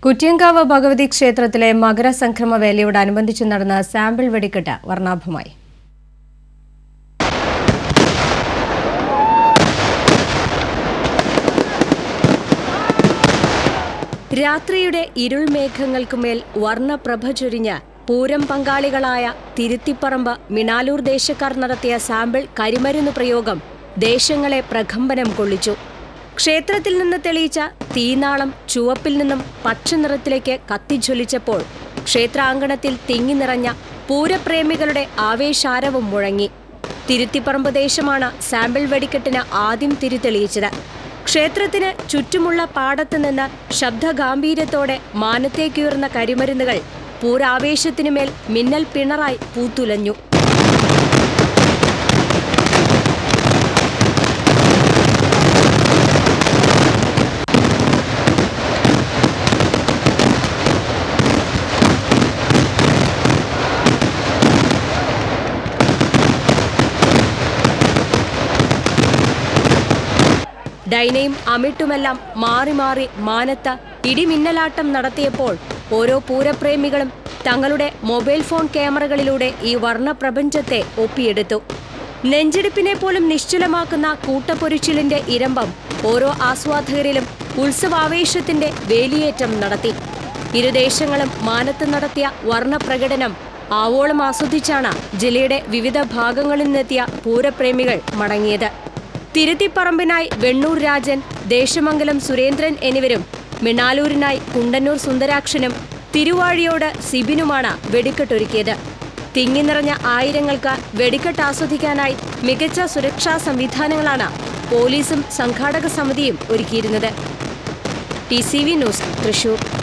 കുറ്റ്യങ്കാവ് ഭഗവതി ക്ഷേത്രത്തിലെ മകരസംക്രമ വേലയോടനുബന്ധിച്ച് നടന്ന സാമ്പിൾ വെടിക്കെട്ട് വർണ്ണാഭമായി രാത്രിയുടെ ഇരുൾമേഘങ്ങൾക്കുമേൽ വർണ്ണപ്രഭ ചൊരിഞ്ഞ് പൂരം പങ്കാളികളായ തിരുത്തിപ്പറമ്പ് മിണാലൂർ ദേശക്കാർ നടത്തിയ സാമ്പിൾ കരിമരുന്ന് പ്രയോഗം ദേശങ്ങളെ പ്രകമ്പനം കൊള്ളിച്ചു ക്ഷേത്രത്തിൽ നിന്ന് തെളിയിച്ച തീനാളം ചുവപ്പിൽ നിന്നും പച്ചനിറത്തിലേക്ക് കത്തിജ്വലിച്ചപ്പോൾ ക്ഷേത്രാങ്കണത്തിൽ തിങ്ങി നിറഞ്ഞ പൂരപ്രേമികളുടെ ആവേശാരവം മുഴങ്ങി തിരുത്തിപ്പറമ്പ് ദേശമാണ് സാമ്പിൾ വെടിക്കെട്ടിന് ആദ്യം തിരിതെളിയിച്ചത് ക്ഷേത്രത്തിന് ചുറ്റുമുള്ള പാടത്ത് നിന്ന് ശബ്ദഗാംഭീര്യത്തോടെ മാനത്തേക്കുയർന്ന കരിമരുന്നുകൾ പൂരാവേശത്തിനുമേൽ മിന്നൽ പിണറായി പൂത്തുലഞ്ഞു ഡൈനയും അമിട്ടുമെല്ലാം മാറി മാറി മാനത്ത് ഇടിമിന്നലാട്ടം നടത്തിയപ്പോൾ ഓരോ പൂരപ്രേമികളും തങ്ങളുടെ മൊബൈൽ ഫോൺ ക്യാമറകളിലൂടെ ഈ വർണ്ണപ്രപഞ്ചത്തെ ഒപ്പിയെടുത്തു നെഞ്ചിടിപ്പിനെ പോലും നിശ്ചലമാക്കുന്ന കൂട്ടപ്പൊരിച്ചിലിന്റെ ഇരമ്പം ഓരോ ആസ്വാദകരിലും ഉത്സവാവേശത്തിന്റെ വേലിയേറ്റം നടത്തി ഇരുദേശങ്ങളും മാനത്ത് നടത്തിയ വർണ്ണപ്രകടനം ആവോളം ആസ്വദിച്ചാണ് ജില്ലയുടെ വിവിധ ഭാഗങ്ങളിൽ നിന്നെത്തിയ പൂരപ്രേമികൾ മടങ്ങിയത് തിരുത്തിപ്പറമ്പിനായി വെണ്ണൂർ രാജൻ ദേശമംഗലം സുരേന്ദ്രൻ എന്നിവരും മിണാലൂരിനായി കുണ്ടന്നൂർ സുന്ദരാക്ഷനും തിരുവാഴിയോട് സിബിനുമാണ് വെടിക്കെട്ടൊരുക്കിയത് തിങ്ങി നിറഞ്ഞ ആയിരങ്ങൾക്ക് വെടിക്കെട്ട് ആസ്വദിക്കാനായി മികച്ച സുരക്ഷാ സംവിധാനങ്ങളാണ് പോലീസും സംഘാടക സമിതിയും ഒരുക്കിയിരുന്നത് T C V news Thrissur